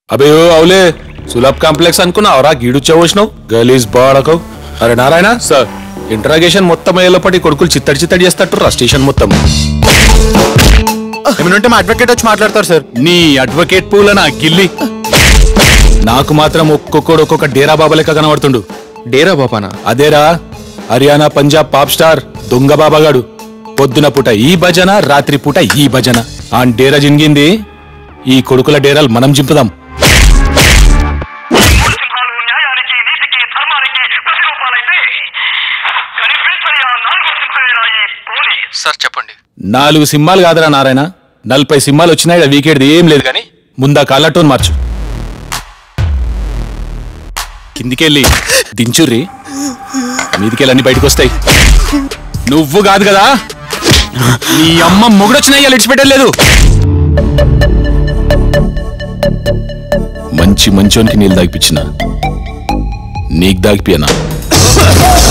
అబే ఓ అవులే సులభ్ కాంప్లెక్స్ అనుకున్నావురా గీడుచ్చే వచ్చినావు గలీజ్ బాడకవు అరే నారాయణ సార్ ఇంటరాగేషన్ మొత్తం అయ్యేలోపటి కొడుకులు చిత్తడి చిత్తడి చేస్తట్టురా స్టేషన్ మొత్తం ఏమైనా మా అడ్వకేట్ వచ్చి మాట్లాడతారు సార్ నీ అడ్వకేట్ పూలనా గిల్లి నాకు మాత్రం ఒక్కొక్కడు ఒక్కొక్క డేరా బాబా లెక్క కనబడుతుండు డేరా బాపానా అదేరా హర్యానా పంజాబ్ పాప్ స్టార్ దొంగ బాబాగాడు పొద్దున పూట ఈ భజన రాత్రి పూట ఈ భజన ఆ డేరా జింగింది ఈ కొడుకుల డేరాలు మనం జింపుదాం సింహాలు న్యాయానికి నీతికి ధర్మానికి ప్రతిరూపాలైతే కనిపించని ఆ నాలుగో సింహమేనా ఈ పోలీస్ సార్ చెప్పండి నాలుగు సింహాలు కాదురా నారాయణ నలభై సింహాలు వచ్చినాయి ఈడ వీకేడ్ది ఏం లేదు కానీ ముందా కాళ్ళటోన్ మార్చు కిందికెళ్ళి దించుర్రి మీదికెళ్ళి అన్ని బయటకు వస్తాయి నువ్వు కాదు కదా నీ అమ్మ మొగుడొచ్చినా ఇవాళ ఇడిచిపెట్టలేదు మంచి మంచోనికి నీళ్ళు దాగిపించిన నీకు దాగిపోయానా